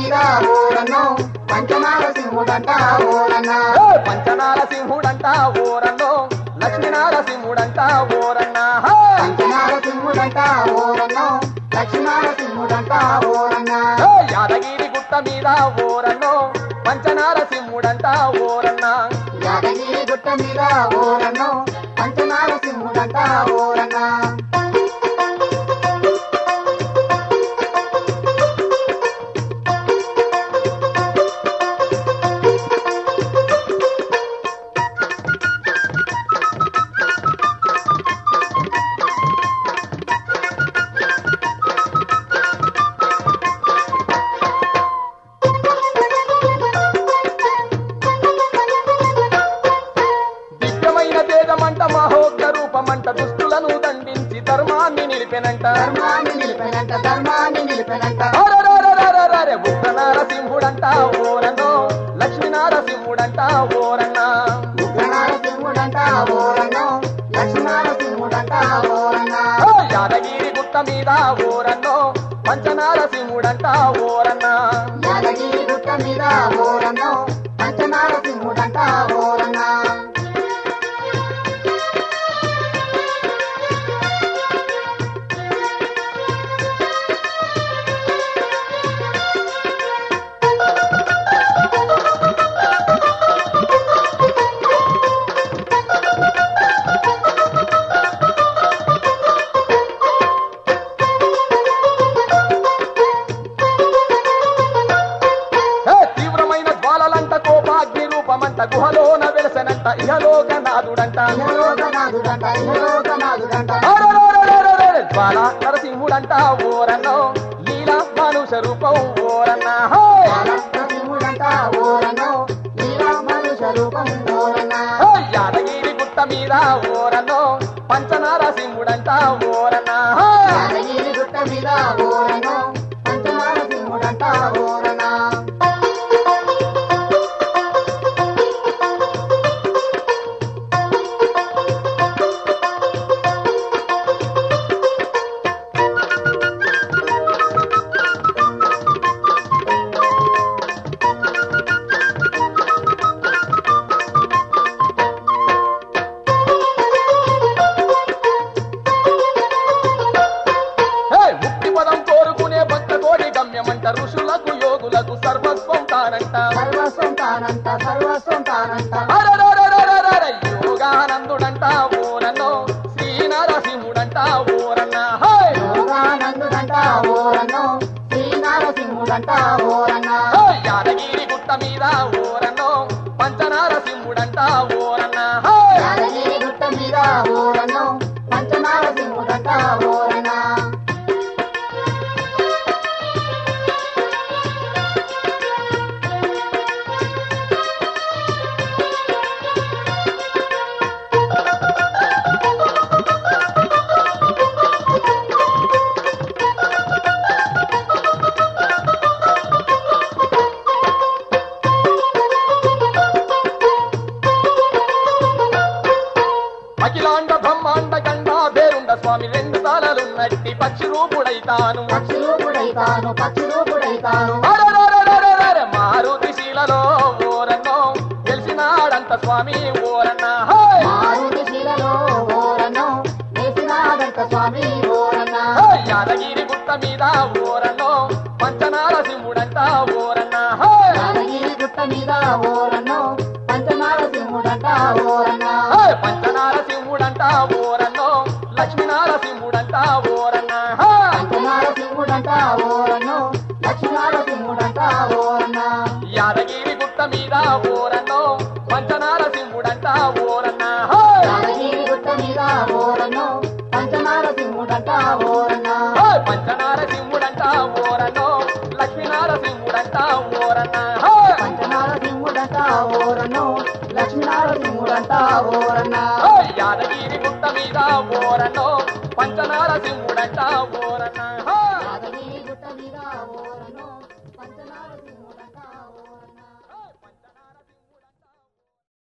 మీద ఓరన్నో పంచనార సింహుడంట ఓరన్నా ఏ పంచనారసింహుడంట ఓరన్నో లక్ష్మీనారసింహుడంట ఓరన్నా హే! పంచనార సింహుడంట ఓరన్నో లక్ష్మీనార సింహుడంట ఓరన్నా ఏ యాదగిరి గుట్ట మీద ఓరన్నో పంచనారసింహుడంట ఓరన్నా యాదగిరి గుట్ట మీద ఓరన్నో పంచనార సింహుడంట ఓరన్నా దివ్యమైన తేజమంట మహోగ్ర రూపమంట దుస్తులను దండించి ధర్మాన్ని నిలిపెనంట ధర్మాన్ని నిలిపెనంట ధర్మాన్ని నిలిపెనంట అరెరెరెరెరెరె, ఉగ్ర నారసింహుడంట ఓరన్నో లక్ష్మీనారసింహుడంట ఓరన్నా ఉగ్రనార సింహుడంట ఓరన్నో లక్ష్మీనార సింహుడంట ఓరన్నా ఏ యాదగిరి గుట్ట మీద ఓరన్నో పంచనారసింహుడంట ఓరన్నా యాదగిరి గుట్ట మీద ఓరన్నో పంచనార సింహుడంట ఓరన్నా ఏ తీవ్రమైన జ్వాలలంట కోపాగ్ని రూపమంట గుహలోన వెలసనంట ఇహలోకనాథుడంట ఇహలోకనాథుడంట ఇహలోకనాథుడంట అరెరెరెరెరెరె, జ్వాల నరసింహుడంట ఓరన్నో లీలా మానుష రూపం ఓరన్నా హే! సింహుడంట ఓరన్నో లీలా మనుష రూపం ఓరన్నా ఏ యాదగిరి గుట్ట మీద ఓరన్నో పంచనారసింహుడంట ఓరన్నా హే! యాదగిరి గుట్ట మీద ఓరన్నో పంచనార సింహుడంట ఓరన్నా హే! ముక్తి పదం కోరుకునే భక్త కోడి గమ్యమంట ఋషులకు యోగులకు సర్వస్వం తానంట సర్వస్వం తానంట సర్వస్వం తానంట అరెరెరెరెరెరె, యోగానందుడంట ఓరన్నో శ్రీనరసింహుడంట ఓరన్నా హే! యోగానందుడంట ఓరన్నో శ్రీనారసింహుడంట ఓరన్నా హే! యాదగిరి గుట్ట మీద ఓరన్నో పంచనారసింహుడంట ఓరన్నా హే! యాదగిరి గుట్ట మీద ఓరన్నో పంచనారసింహుడంట ఓరన్నా అఖిలాండ బ్రహ్మాండ గండ పేరుండ స్వామి రెండు తాళలున్నట్టి పక్షి రూపుడైతాను పక్షి రూపుడైతాను పక్షి రూపుడైతాను అరెరెరెరెరెరె, మారుతి శీలలో ఓరన్నో తెలిసినాడంత స్వామి ఓరన్నా హే! మారుతి శిలలో ఓరన్నో వేసినాడంట స్వామి ఓరన్నా హే! యాదగిరి గుట్ట మీద ఓరన్నో పంచనారసింహుడంట ఓరన్నా హే! యాదగిరి గుట్ట మీద ఓరన్నో పంచనారసింహుడంట ఓరన్నా హే! పంచనారసింహుడంట ఓరన్నో లక్ష్మీనారసింహుడంట ఓరన్నా హే! పంచనారసింహుడంట ఓరన్నో లక్ష్మీనారసింహుడంట ఓరన్నా యాదగిరి గుట్ట మీద ఓరన్నో పంచనారసింహుడంట ఓరన్నా హే! యాదగిరి గుట్ట మీద ఓరన్నో పంచనారసింహుడంట ఓరన్నా హే! పంచనారసింహుడంట ఓరన్నో లక్ష్మీనారసింహుడంట ఓరన్నా హే! పంచనారసింహుడంట ఓరన్నో లక్ష్మీనారసింహుడంట ఓరన్నా హే! యాదగిరి గుట్ట మీద ఓరన్నో పంచనారసింహుడంట ఓరన్నా హే!